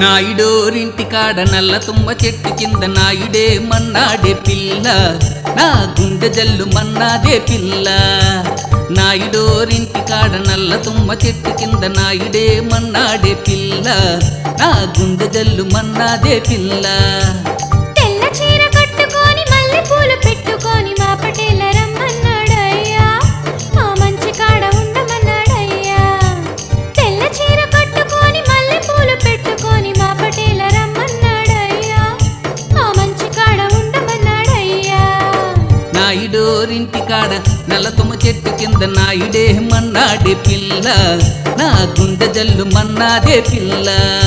నాయుడోరింటి కాడ నల్ల తుమ్మ చెట్టు కింద నాయుడే మన్నాడే పిల్ల నా గుండె జల్లు మన్నాదే పిల్ల నాయుడోరింటి కాడ నల్ల తుమ్మ చెట్టు కింద నాయుడే మన్నాడే పిల్ల నా గుండె జల్లు మన్నాదే పిల్ల తెల్ల చీర కట్టుకొని మల్లె పూలు పెట్టుకొని మా పటేల రమ్మన్నాడయ్యా ఆ మంచి కాడ ఉండమన్నాడయ్యా తెల్ల చీర కట్టుకొని మల్లె పూలు పెట్టుకొని మా పటేల రమ్మన్నాడయ్యా ఆ మంచి కాడ ఉండమన్నాడయ్యా నాయుడోరింటి కాడ నల్ల తుమ్మ చెట్టు కింద నాయుడే మన్నాడే పిల్ల నా గుండె జల్లు మన్నాదే పిల్ల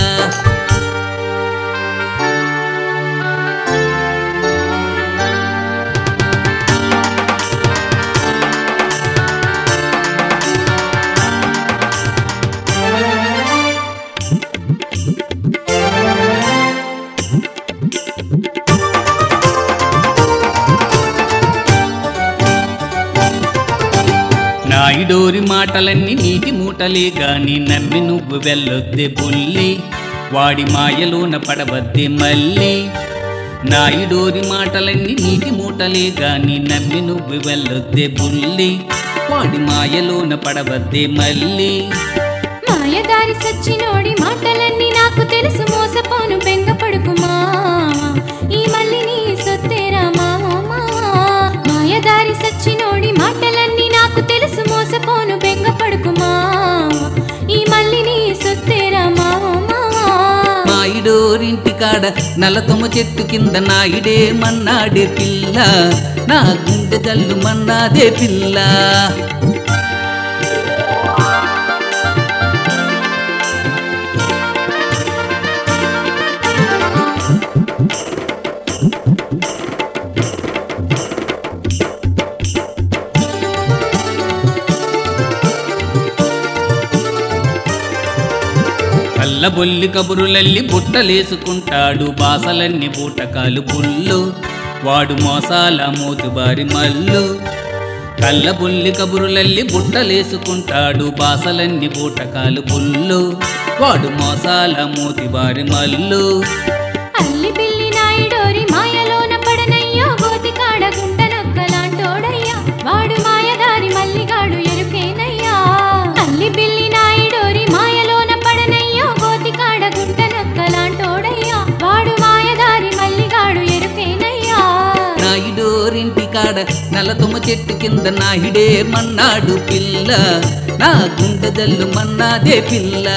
నాయుడోరి మాటలన్నీ నీటి మూటలే గాని నమ్మి నువ్వు వెళ్ళొద్దే బుల్లి వాడి మాయలోన పడవద్దే మళ్ళీ నాయుడోరి మాటలన్నీ నీటి మూటలే గాని నమ్మి నువ్వు వెళ్ళొద్దే బుల్లి వాడి మాయలోన పడవద్దే మళ్ళీ మాయదారి సచ్చినోడి మాటలన్నీ నాకు తెలుసు మోసపోను బెంగపడుకు మావా ఈ మళ్ళీ నీ సొత్తేరా మావా మాయదారి సచ్చినోడి మాటలన్నీ నాకు తెలుసు మోసపోను బెంగపడుకు మావా ఈ మళ్ళీ నీ సొత్తేరా మావా నాయుడోరింటి కాడ నల్లతొమ్మ చెట్టు కింద నాయుడే మన్నాడే పిల్ల నా గుండె జల్లు మన్నాదే పిల్ల కళ్ళబొల్లి కబురులల్లి బుట్టలేసుకుంటాడు బాసలన్నీ బూటకాలు పుల్లు వాడు మోసాల మోతుబారి మల్లు కళ్ళబొల్లి కబురులల్లి బుట్టలేసుకుంటాడు బాసలన్నీ బూటకాలు పుల్లు వాడు మోసాల మోతిబారి మల్లు అల్లి పిల్లి నాయుడోరి మాయలోన పడనయ్యో గోతి కాడ గుంట నొక్కలాంటోడయ్యా వాడు మాయదారి మల్లిగాడు ఎరుకేనయ్యా అల్లి పిల్లి నాయుడోరి మాయలోన పడనయ్యో గోతి కాడ గుంట నొక్కలాంటోడయ్యా వాడు మాయదారి మల్లిగాడు ఎరుకేనయ్యా నాయుడోరింటి కాడ నల్లతొమ్మ చెట్టు కింద నాయుడే మన్నాడు పిల్ల నా గుండె జల్లు మన్నాదే పిల్ల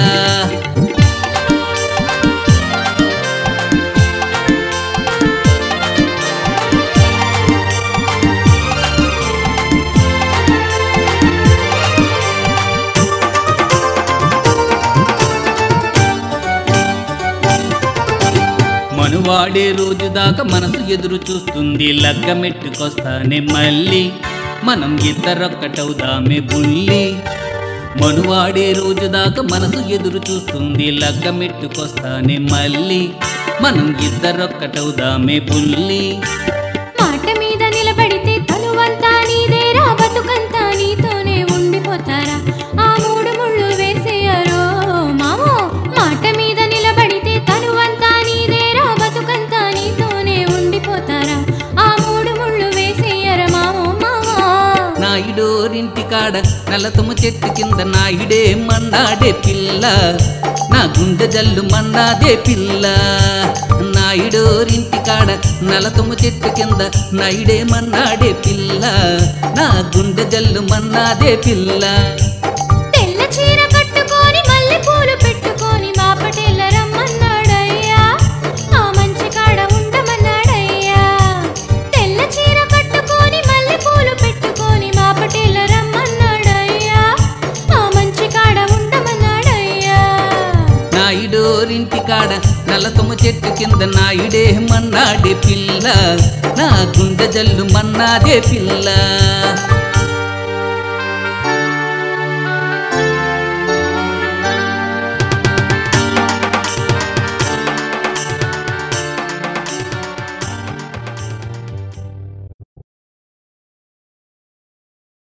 మనువాడే రోజు దాకా మనసు ఎదురు చూస్తుంది లగ్గమెట్టుకొస్తానే మళ్ళీ మనం ఇద్దరొక్కటవుదామే బుల్లి మనువాడే రోజు దాకా మనసు ఎదురు చూస్తుంది లగ్గమెట్టుకొస్తానే మళ్ళీ మనం ఇద్దరొక్కటవుదామే బుల్లి మాట మీద నిలబడితే తనువంతా నీదేరా బతుకంతా నీతోనే ఉండిపోతారా ఆ మూడు ముళ్ళు వేసేయరో మామో మాట మీద నిలబడితే తనువంతా నీదేరా బతుకంతా నీతోనే ఉండిపోతారా ఆ మూడు ముళ్ళు వేసేయర మామో మామా నాయుడోరింటి కాడ నల్లతుమ్మ చెట్టు కింద నాయుడే మన్నాడే పిల్ల నా గుండె జల్లు మన్నాదే పిల్ల నాయుడోరింటి కాడ నల్లతుమ్మ చెట్టు కింద నాయుడే మన్నాడే పిల్ల నా గుండె జల్లు మన్నాదే పిల్ల తెల్ల చీర కట్టుకొని మల్లె పూలు పెట్టుకొని మా పటేల రమ్మన్నాడయ్యా ఆ మంచి కాడ ఉండమన్నాడయ్యా తెల్ల చీర కట్టుకొని మల్లె పూలు పెట్టుకొని మా పటేల రమ్మన్నాడయ్యా ఆ మంచి కాడ ఉండమన్నాడయ్యా నాయుడోరింటి కాడ నల్లతుమ్మ చెట్టు కింద నాయుడే మన్నాడే పిల్ల నా గుండె జల్లు మన్నాదే పిల్ల